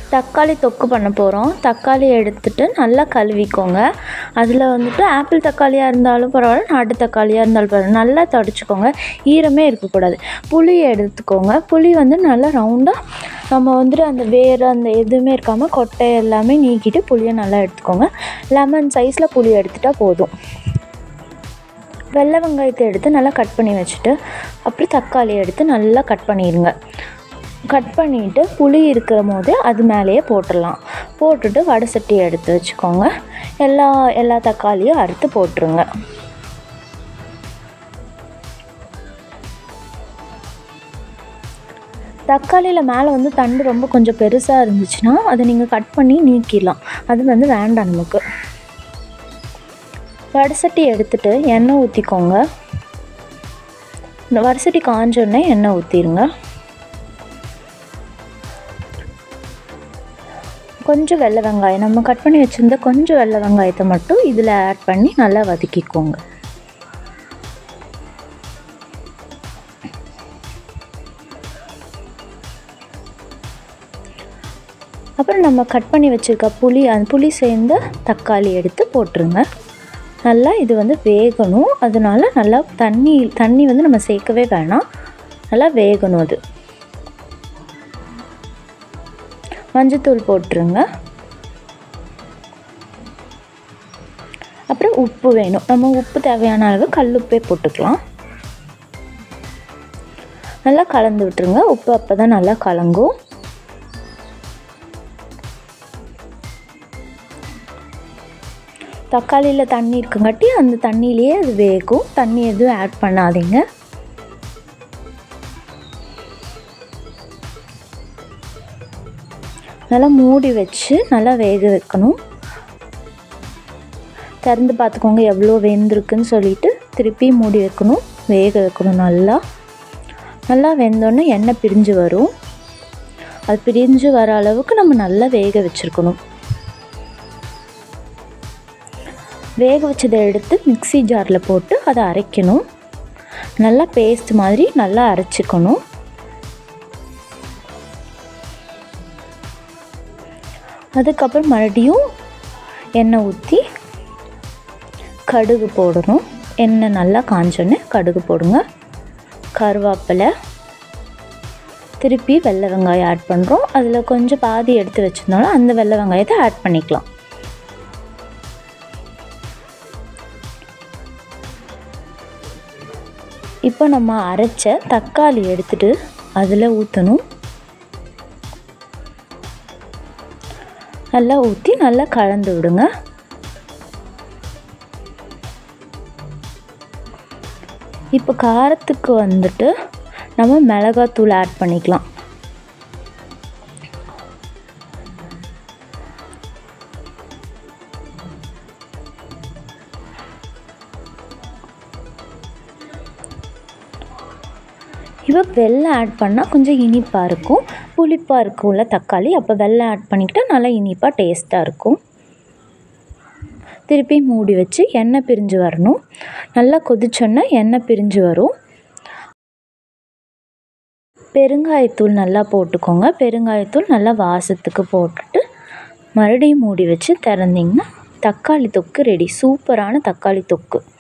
தக்காளி தொக்கு பண்ண போகிறோம் தக்காளி எடுத்துட்டு நல்லா கழுவிக்கோங்க அதில் வந்துட்டு ஆப்பிள் தக்காளியாக இருந்தாலும் பரவாயில்ல நாட்டு தக்காளியாக இருந்தாலும் பரவாயில்ல நல்லா துடச்சிக்கோங்க ஈரமே இருக்கக்கூடாது புளி எடுத்துக்கோங்க புளி வந்து நல்லா ரவுண்டாக நம்ம வந்துட்டு அந்த வேர் அந்த எதுவுமே இருக்காமல் கொட்டை எல்லாமே நீக்கிட்டு புளியை நல்லா எடுத்துக்கோங்க லெமன் சைஸில் புளி எடுத்துட்டா போதும் வெள்ளை வெங்காயத்தை எடுத்து நல்லா கட் பண்ணி வச்சுட்டு அப்புறம் தக்காளி எடுத்து நல்லா கட் பண்ணிடுங்க கட் பண்ணிவிட்டு புளி இருக்கிற போதே அது மேலேயே போட்டுடலாம் போட்டுட்டு வடை சட்டியை எடுத்து வச்சுக்கோங்க எல்லா எல்லா தக்காளியும் அறுத்து போட்டுருங்க தக்காளியில் மேலே வந்து தண்டு ரொம்ப கொஞ்சம் பெருசாக இருந்துச்சுன்னா அதை நீங்கள் கட் பண்ணி நீக்கிடலாம் அது வந்து வேண்டாம் நமக்கு வடசட்டி எடுத்துட்டு எண்ணெய் ஊற்றிக்கோங்க இந்த வடசட்டி காஞ்சோடனே எண்ணெய் ஊற்றிடுங்க கொஞ்சம் வெள்ளை வெங்காயம் நம்ம கட் பண்ணி வச்சுருந்த கொஞ்சம் வெள்ளை வெங்காயத்தை மட்டும் இதில் ஆட் பண்ணி நல்லா வதக்கிக்கோங்க அப்புறம் நம்ம கட் பண்ணி வச்சுருக்க புளி அந்த புளி சேர்ந்த தக்காளி எடுத்து போட்டுருங்க நல்லா இது வந்து வேகணும் அதனால நல்லா தண்ணி தண்ணி வந்து நம்ம சேர்க்கவே வேணாம் நல்லா வேகணும் அது மஞ்சத்தூள் போட்டுருங்க அப்புறம் உப்பு வேணும் நம்ம உப்பு தேவையான அளவு கல் உப்பே போட்டுக்கலாம் நல்லா கலந்து விட்டுருங்க உப்பு அப்போ தான் நல்லா கலங்கும் தக்காளியில் தண்ணி இருக்குங்காட்டி அந்த தண்ணியிலேயே அது வேகும் தண்ணி எதுவும் ஆட் பண்ணாதீங்க நல்லா மூடி வச்சு நல்லா வேக வைக்கணும் திறந்து பார்த்துக்கோங்க எவ்வளோ வெந்திருக்குன்னு சொல்லிட்டு திருப்பி மூடி வைக்கணும் வேக வைக்கணும் நல்லா நல்லா வெந்தோடனே எண்ணெய் பிரிஞ்சு வரும் அது பிரிஞ்சு வர அளவுக்கு நம்ம நல்லா வேக வச்சுருக்கணும் வேக வச்சதை எடுத்து மிக்சி ஜாரில் போட்டு அதை அரைக்கணும் நல்லா பேஸ்ட் மாதிரி நல்லா அரைச்சிக்கணும் அதுக்கப்புறம் மறுபடியும் எண்ணெய் ஊற்றி கடுகு போடணும் எண்ணெய் நல்லா காஞ்சோன்னே கடுகு போடுங்க கருவேப்பிலை திருப்பி வெள்ளை வெங்காயம் ஆட் பண்ணுறோம் அதில் கொஞ்சம் பாதி எடுத்து வச்சுருந்தாலும் அந்த வெள்ளை வெங்காயத்தை ஆட் பண்ணிக்கலாம் இப்போ நம்ம அரைச்ச தக்காளி எடுத்துட்டு அதில் ஊற்றணும் நல்லா ஊற்றி நல்லா கலந்து விடுங்க இப்போ காரத்துக்கு வந்துட்டு நம்ம மிளகாத்தூள் ஆட் பண்ணிக்கலாம் இப்போ வெள்ளம் ஆட் பண்ணால் கொஞ்சம் இனிப்பாக இருக்கும் புளிப்பாக இருக்கும்ல தக்காளி அப்போ வெள்ளம் ஆட் பண்ணிக்கிட்டால் நல்லா இனிப்பாக டேஸ்ட்டாக இருக்கும் திருப்பி மூடி வச்சு எண்ணெய் பிரிஞ்சு வரணும் நல்லா கொதிச்சோன்னா எண்ணெய் பிரிஞ்சு வரும் பெருங்காயத்தூள் நல்லா போட்டுக்கோங்க பெருங்காயத்தூள் நல்லா வாசத்துக்கு போட்டுட்டு மறுபடியும் மூடி வச்சு திறந்திங்கன்னா தக்காளி தொக்கு ரெடி சூப்பரான தக்காளி தொக்கு